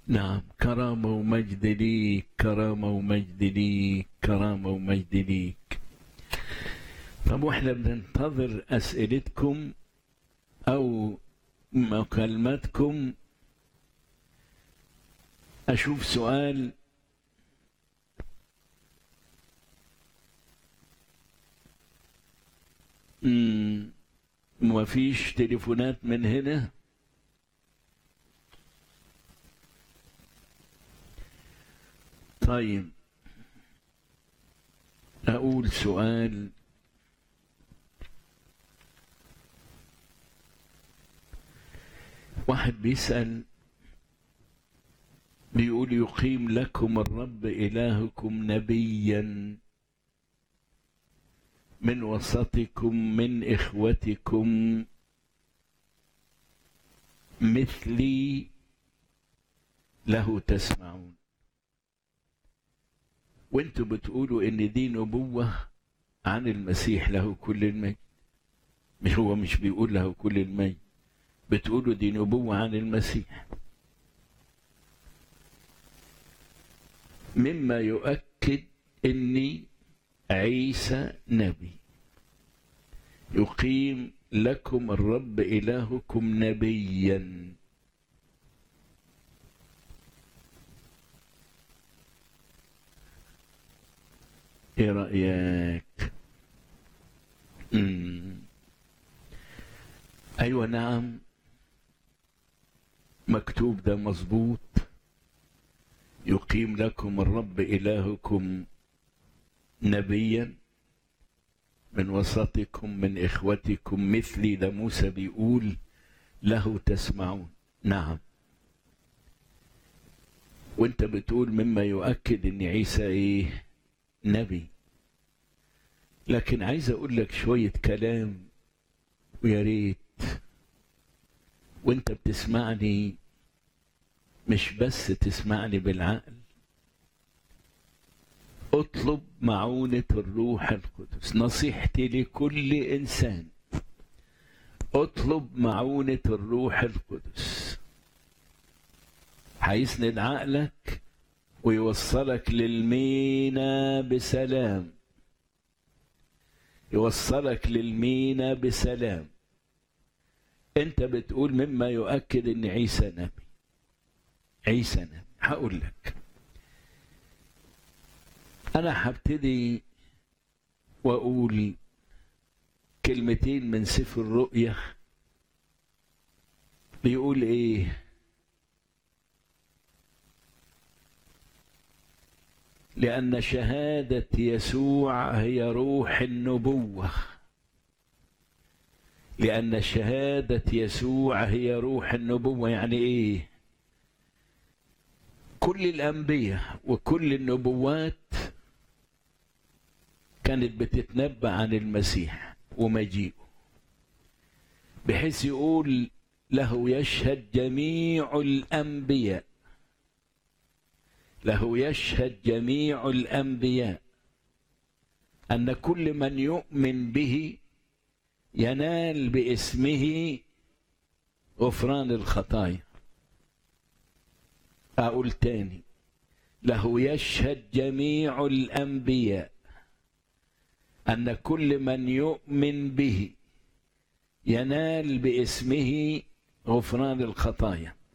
نعم كرامة ومجد ليك كرامة ومجد ليك كرامة ومجد ليك طب واحنا بننتظر أسئلتكم أو مكالمتكم أشوف سؤال مم. ما فيش تليفونات من هنا طيب أقول سؤال واحد بيسأل بيقول يقيم لكم الرب إلهكم نبيا من وسطكم من إخوتكم مثلي له تسمعون وانتوا بتقولوا ان دي نبوة عن المسيح له كل المجد مش هو مش بيقول له كل المجد بتقولوا دي نبوة عن المسيح مما يؤكد اني عيسى نبي يقيم لكم الرب إلهكم نبيا ايه رأيك مم. ايوه نعم مكتوب ده مظبوط يقيم لكم الرب إلهكم نبيا من وسطكم من إخوتكم مثلي ده موسى بيقول له تسمعون نعم وانت بتقول مما يؤكد ان عيسى ايه نبي لكن عايز اقول لك شوية كلام ويا ريت وانت بتسمعني مش بس تسمعني بالعقل اطلب معونة الروح القدس نصيحتي لكل إنسان اطلب معونة الروح القدس هيسند عقلك ويوصلك للمينا بسلام يوصلك للمينا بسلام انت بتقول مما يؤكد ان عيسى نبي عيسى نبي هقول لك أنا هبتدي وأقول كلمتين من سفر الرؤيا بيقول إيه لأن شهادة يسوع هي روح النبوة لأن شهادة يسوع هي روح النبوة يعني إيه كل الأنبياء وكل النبوات كانت بتتنبأ عن المسيح ومجيئه بحيث يقول له يشهد جميع الأنبياء له يشهد جميع الأنبياء أن كل من يؤمن به ينال باسمه غفران الخطايا أقول تاني له يشهد جميع الأنبياء أن كل من يؤمن به ينال باسمه غفران الخطايا